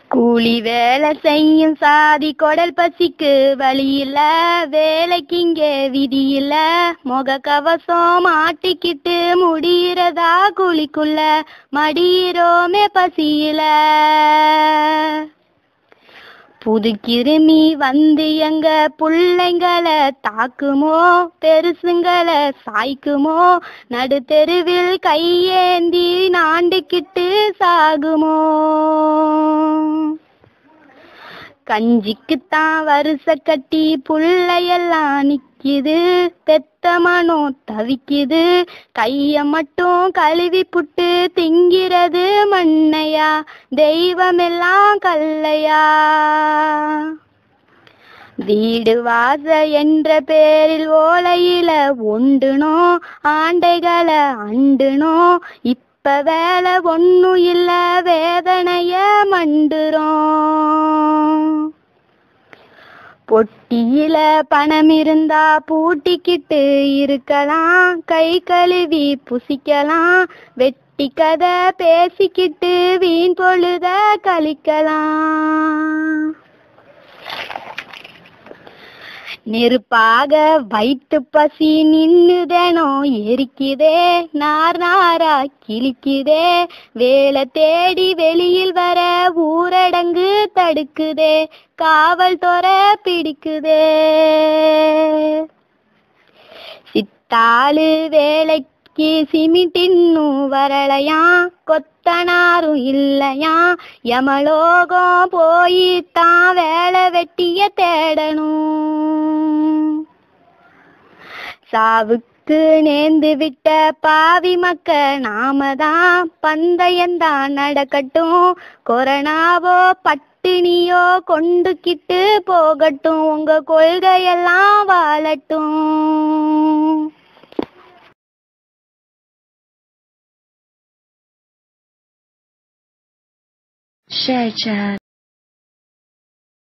கூலி வேலை செய்யும் சாதி கொடல் பசிக்கு வழியில வேலைக்கிங்கே விதியில முக கவசம் மாட்டிக்கிட்டு முடியிறதா குழிக்குள்ள மடியிரோமே பசியில புது கிருமி வந்து எங்க புள்ளைங்களை தாக்குமோ பெருசுங்களை சாய்க்குமோ நடுத்தெருவில் கையேந்தி நாண்டுக்கிட்டு சாகுமோ கஞ்சிக்குத்தான் வருஷ கட்டி புள்ளையெல்லாம் நிக்குது பெத்த மனம் தவிக்குது கைய மட்டும் கழுவி புட்டு திங்கிறது மண்ணையா தெய்வமெல்லாம் கல்லையா வீடு வாச என்ற பேரில் ஓலையில ஒண்டுனோ ஆண்டைகளை அண்டுனோ இப்ப வேலை ஒண்ணும் இல்ல வேதனைய மண்டுறோம் பொட்டியில பணம் இருந்தா பூட்டிக்கிட்டு இருக்கலாம் கை கழுவி புசிக்கலாம் வெட்டி கதை பேசிக்கிட்டு வீண் பொழுத கழிக்கலாம் நெருப்பாக வயிற்று பசி நின்னுதேனோ எரிக்குதே நார் நாரா கிழிக்குதே வேலை தேடி வெளியில் வர ஊரடங்கு தடுக்குதே காவல் துற பிடிக்குதே சித்தாளு வேலைக்கு சிமிட் இன்னும் வரலையாம் கொத்தனாரும் இல்லையா யமலோகம் போய் தான் வேலை வெட்டிய தேடணும் சாவுக்கு நேர்ந்து விட்ட பாவி மக்க நாம தான் பந்தயம்தான் நடக்கட்டும் கொரோனாவோ பட்டினியோ கொண்டுக்கிட்டு போகட்டும் உங்க கொள்கையெல்லாம் வாழட்டும் Share chat.